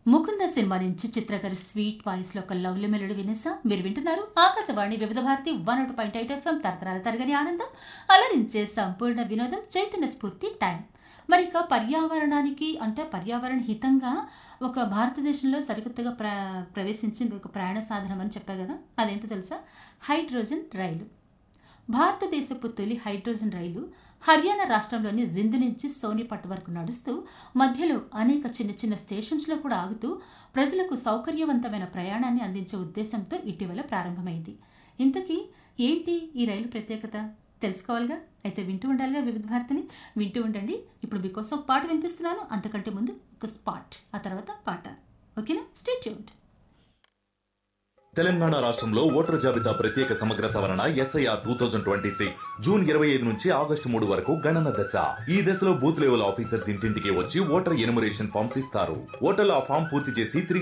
Mukunda cinema నుంచి చిత్రకరి sweet voice లో ఒక లవ్లీ మెలడీ వినేసా మీరు వింటున్నారు ఆకాశవాణి వివిధ భారతి వన్ ఒకటి పాయింట్ ఎయిట్ ఎఫ్ఎం తరతరాల తరగని ఆనందం అలరించే సంపూర్ణ వినోదం చైతన్య స్ఫూర్తి టైం మరి ఇక పర్యావరణానికి అంటే పర్యావరణ హితంగా ఒక భారతదేశంలో సరికొత్తగా ప్ర ప్రవేశించింది ఒక ప్రయాణ సాధనం అని చెప్పా కదా అదేంటో తెలుసా హైడ్రోజన్ రైలు భారతదేశపు తొలి హైడ్రోజన్ రైలు హర్యానా రాష్ట్రంలోని జింద్ నుంచి సోనిపట్ వరకు నడుస్తూ మధ్యలో అనేక చిన్న చిన్న స్టేషన్స్లో కూడా ఆగుతూ ప్రజలకు సౌకర్యవంతమైన ప్రయాణాన్ని అందించే ఉద్దేశంతో ఇటీవల ప్రారంభమైంది ఇంతకీ ఏంటి ఈ రైలు ప్రత్యేకత తెలుసుకోవాలిగా అయితే వింటూ ఉండాలిగా వివిధ భారతిని వింటూ ఉండండి ఇప్పుడు మీకోసం ఒక పాట వినిపిస్తున్నాను అంతకంటే ముందు ఒక స్పాట్ ఆ తర్వాత పాట ఓకేనా స్టే ట్యూన్డ్ తెలంగాణ రాష్ట్రంలో ఓటర్ జాబితా ప్రత్యేక సమగ్ర సవరణ SIR two thousand twenty six June ఇరవై ఐదు నుంచి ఆగస్టు మూడు వరకు గణన దశ ఈ దశలో బూత్ లెవెల్ ఆఫీసర్స్ ఇంటింటికి వచ్చి ఓటర్ ఎనుమరేషన్ ఫామ్స్ ఇస్తారు ఓటర్లు ఆ ఫామ్ పూర్తి చేసి తిరిగి